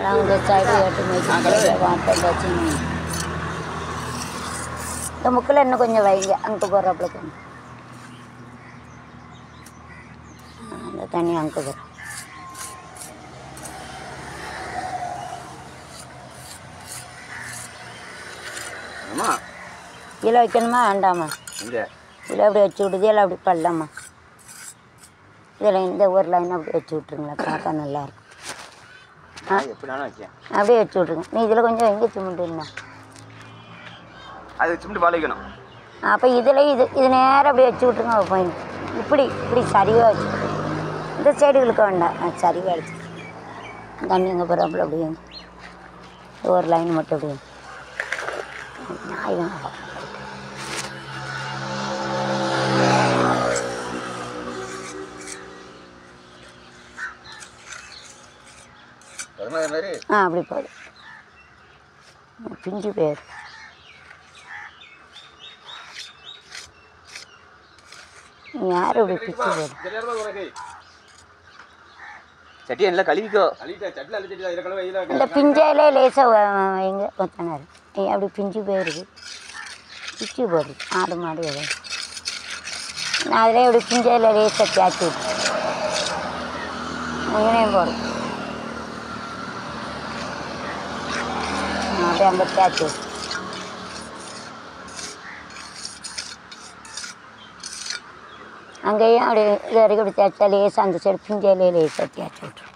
அந்த சைடு எட்டு மேய்ச்சி வாட்டம் வச்சு இந்த முக்கில் இன்னும் கொஞ்சம் வைங்க அங்கே போகிறப்பல கொஞ்சம் அந்த தண்ணி அங்கே போகிறோம் அம்மா இதில் வைக்கணுமா வேண்டாமா இங்கே இதில் அப்படி வச்சு விடுது இதில் அப்படி பல்லம்மா இதில் இந்த ஒரு லைன் அப்படி வச்சு விட்ருங்களேன் பார்க்க நல்லாயிருக்கும் எப்படி வேணா வைக்கேன் அப்படியே வச்சு விட்ருங்க நீ இதில் கொஞ்சம் எங்கே சிமெண்ட்டுண்ணா அது சிமெண்ட் பால் வைக்கணும் அப்போ இதில் இது இது நேரம் அப்படி வச்சு விட்ருங்க வைப்போம் இப்படி இப்படி சரிவாக வச்சு விட்ருங்க. இந்த சைடு இழுக்க வேண்டாம் ஆ, சரிவாக வச்சு தண்ணி எங்கே போகிறாப்புல அப்படியே ஒரு லைன் மட்டும் அப்படியே நாய் தான் மாதிரி ஆ அப்படி போடு பிஞ்சு பேர் யார் இப்படி பிச்சு போடு சட்டி எல்லாம் கழுவிக்கோ இந்த பிஞ்சாயிலே லேசாக வைங்க கொத்தனார் அப்படி பிஞ்சு போயிருக்கு பிச்சு போடுது ஆடு மாடு ஏதோ நான் அதிலே இப்படி பிஞ்சாயில லேசாக தேய்ச்சி விட்டு இங்கனையும் போடும் அப்படியே அங்கே தேய்ச்சி விட்டு அங்கேயும் அப்படி இது வரைக்கும் இப்படி தேய்ச்சா லேசாக அந்த சைடு பிஞ்சாயிலே லேசாக தேய்ச்சி விட்ரும்